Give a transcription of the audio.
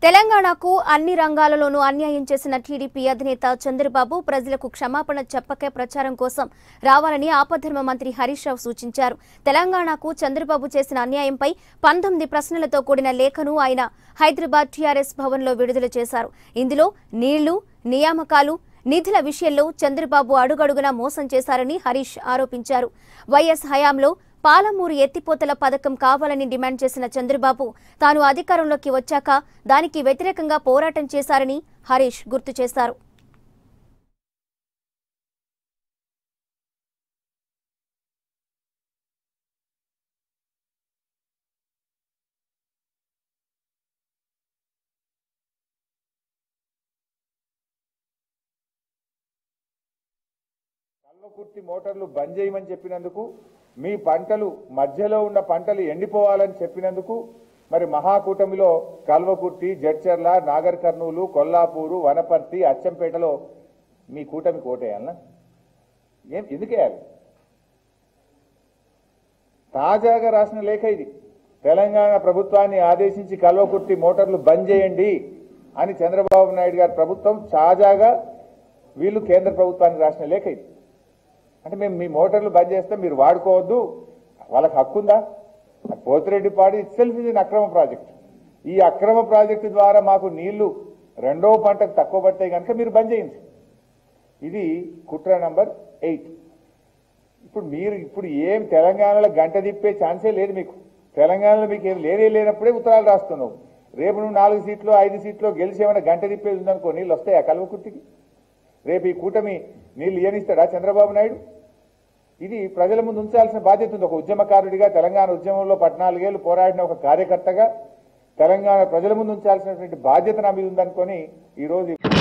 తెలంగాణకు అన్ని రంగాలలోనూ అన్యాయం చేసిన టీడీపీ అధినేత చంద్రబాబు ప్రజలకు క్షమాపణ చెప్పకే ప్రచారం కోసం రావాలని ఆపద్ధర్మ మంత్రి హరీష్ రావు సూచించారు తెలంగాణకు చంద్రబాబు చేసిన అన్యాయంపై పంతొమ్మిది ప్రశ్నలతో కూడిన లేఖను ఆయన హైదరాబాద్ టీఆర్ఎస్ భవన్లో విడుదల చేశారు ఇందులో నీళ్లు నియామకాలు నిధుల విషయంలో చంద్రబాబు అడుగడుగునా మోసం చేశారని హరీష్ ఆరోపించారు వైఎస్ హయాంలో పాలమూరు ఎత్తిపోతల పథకం కావాలని డిమాండ్ చేసిన చంద్రబాబు తాను అధికారంలోకి వచ్చాక దానికి వ్యతిరేకంగా పోరాటం చేశారని హరీష్ గుర్తు చేశారు కల్వకుర్తి మోటార్లు బంద్ చేయమని చెప్పినందుకు మీ పంటలు మధ్యలో ఉన్న పంటలు ఎండిపోవాలని చెప్పినందుకు మరి మహాకూటమిలో కల్వకుర్తి జడ్చర్ల నాగర్ కర్నూలు కొల్లాపూరు వనపర్తి అచ్చంపేటలో మీ కూటమికి ఓటేయాలనా ఏం ఎందుకేయాలి తాజాగా రాసిన లేఖ ఇది తెలంగాణ ప్రభుత్వాన్ని ఆదేశించి కల్వకుర్తి మోటార్లు బంద్ చేయండి అని చంద్రబాబు నాయుడు గారి ప్రభుత్వం తాజాగా వీళ్ళు కేంద్ర ప్రభుత్వానికి రాసిన లేఖ ఇది అంటే మేము మీ మోటార్లు బంద్ చేస్తే మీరు వాడుకోవద్దు వాళ్ళకి హక్కు ఉందా పోతిరెడ్డిపాడు ఇట్ సెల్ఫ్ ఇది అక్రమ ప్రాజెక్ట్ ఈ అక్రమ ప్రాజెక్టు ద్వారా మాకు నీళ్లు రెండో పంటకు తక్కువ పడతాయి కనుక మీరు బంద్ చేయండి ఇది కుట్ర నంబర్ ఎయిట్ ఇప్పుడు మీరు ఇప్పుడు ఏం తెలంగాణలో గంట తిప్పే ఛాన్సే లేదు మీకు తెలంగాణలో మీకు ఏం లేనే లేనప్పుడే ఉత్తరాలు రాస్తున్నావు రేపు నువ్వు నాలుగు సీట్లు ఐదు సీట్లు గెలిచి ఏమైనా గంట తిప్పేది ఉందనుకో నీళ్ళు వస్తాయా కల్వకుర్తికి రేపు ఈ కూటమి నీళ్ళు ఇయనిస్తాడా చంద్రబాబు నాయుడు ఇది ప్రజల ముందు ఉంచాల్సిన బాధ్యత ఉంది ఒక ఉద్యమకారుడిగా తెలంగాణ ఉద్యమంలో పద్నాలుగేళ్లు పోరాడిన ఒక కార్యకర్తగా తెలంగాణ ప్రజల ముందు ఉంచాల్సినటువంటి బాధ్యత నా మీద ఉందనుకొని ఈ రోజు